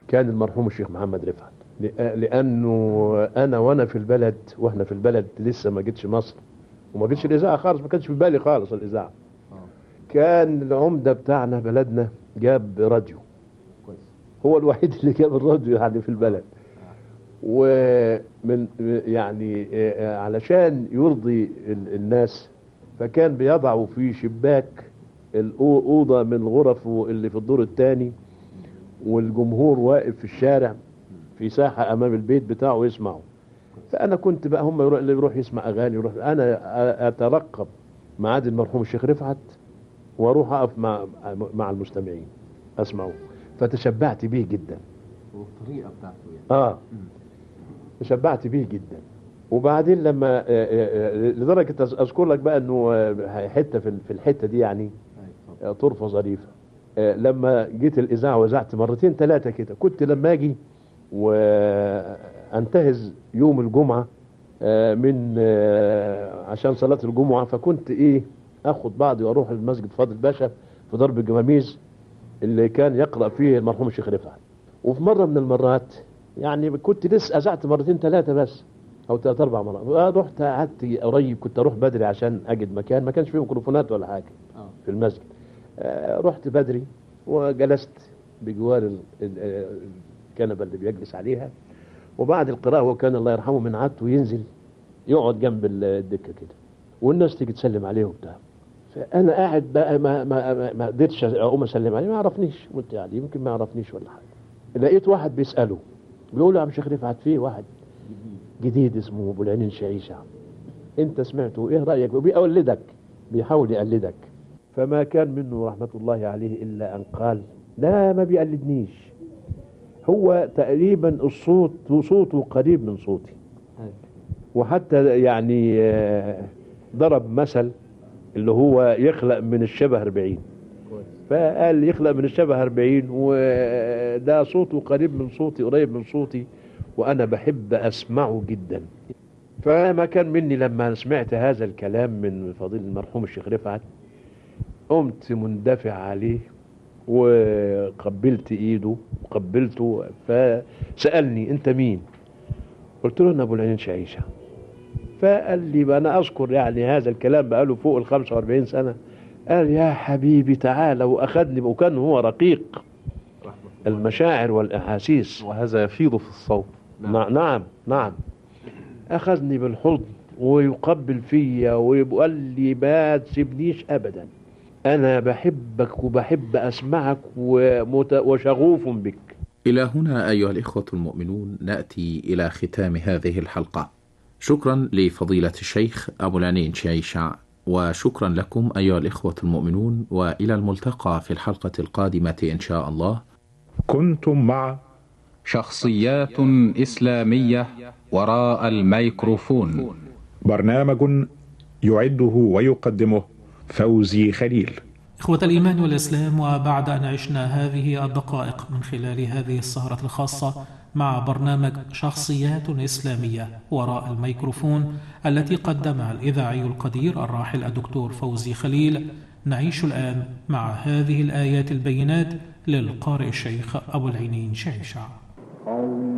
كان المرحوم الشيخ محمد رفعت لأ- لانه انا وانا في البلد واحنا في البلد لسه ما جيتش مصر وما جيتش الاذاعه خالص ما كانش في بالي خالص الاذاعه كان العمده بتاعنا بلدنا جاب راديو كويس هو الوحيد اللي جاب الراديو يعني في البلد ومن يعني آه، علشان يرضي ال- الناس فكان بيضعوا في شباك الأوضة من الغرف اللي في الدور الثاني والجمهور واقف في الشارع في ساحة أمام البيت بتاعه يسمعوا فأنا كنت بقى هم يروح اللي يروح يسمع أغاني يروح أنا أ- أترقب ميعاد المرحوم الشيخ رفعت وأروح أقف مع مع المستمعين أسمعه فتشبعت بيه جدا والطريقه بتاعته يعني اه تشبعت بيه جدا وبعدين لما آه، آه، آه، لدرجه أذ- اذكر لك بقى انه آه، حته في ال- في الحته دي يعني أيوة، اتفضل. آه، طرفه ظريفه آه، لما جيت الاذاعه وزعت مرتين ثلاثه كده كنت لما اجي وانتهز يوم الجمعه آه، من آه، عشان صلاه الجمعه فكنت ايه اخد بعضي واروح المسجد فاضل باشا في درب الجماميز اللي كان يقرا فيه المرحوم الشيخ رفعت وفي مره من المرات يعني كنت لسه اذعت مرتين ثلاثه بس او ثلاث اربع مرات رحت قعدت قريب كنت اروح بدري عشان اجد مكان ما كانش فيه ميكروفونات ولا حاجه اه في المسجد آه، رحت بدري وجلست بجوار ال- ال- آه، الكنبه اللي بيجلس عليها وبعد القراءه هو كان الله يرحمه من عادته ينزل يقعد جنب ال- الدكه كده والناس تيجي تسلم عليه وبتاع فانا قاعد بقى ما ما ما- ما قدرتش اقوم اسلم عليه ما يعرفنيش قلت يعني يمكن ما يعرفنيش ولا حاجه لقيت واحد بيساله بيقول له يا عم شيخ رفعت فيه واحد جديد اسمه ابو العينين شعيشه انت سمعته ايه رايك وبيقلدك بيحاول يقلدك فما كان منه رحمه الله عليه الا ان قال لا ما بيقلدنيش هو تقريبا الصوت صوته قريب من صوتي أيوة. وحتى يعني آه، ضرب مثل اللي هو يخلق من الشبه 40 كويس فقال يخلق من الشبه 40 وده صوته قريب من صوتي قريب من صوتي وانا بحب اسمعه جدا فما كان مني لما سمعت هذا الكلام من فضيل المرحوم الشيخ رفعت قمت مندفع عليه وقبلت ايده وقبلته فسالني انت مين قلت له انا ابو العينين شعيشه فقال لي بقى انا اذكر يعني هذا الكلام بقاله فوق ال 45 سنه قال يا حبيبي تعالى واخدني وكان هو رقيق رحمه الله المشاعر والاحاسيس وهذا يفيض في الصوت نعم نعم نعم اخذني بالحضن ويقبل فيا ويقول لي ما تسيبنيش ابدا انا بحبك وبحب اسمعك ومت... وشغوف بك إلى هنا أيها الإخوة المؤمنون نأتي إلى ختام هذه الحلقة. شكرا لفضيلة الشيخ أبو العنين شعيشع وشكرا لكم أيها الإخوة المؤمنون وإلى الملتقى في الحلقة القادمة إن شاء الله. كنتم مع شخصيات إسلامية وراء الميكروفون برنامج يعده ويقدمه فوزي خليل إخوة الإيمان والإسلام وبعد أن عشنا هذه الدقائق من خلال هذه السهرة الخاصة مع برنامج شخصيات إسلامية وراء الميكروفون التي قدمها الإذاعي القدير الراحل الدكتور فوزي خليل نعيش الآن مع هذه الآيات البينات للقارئ الشيخ أبو العينين شعشع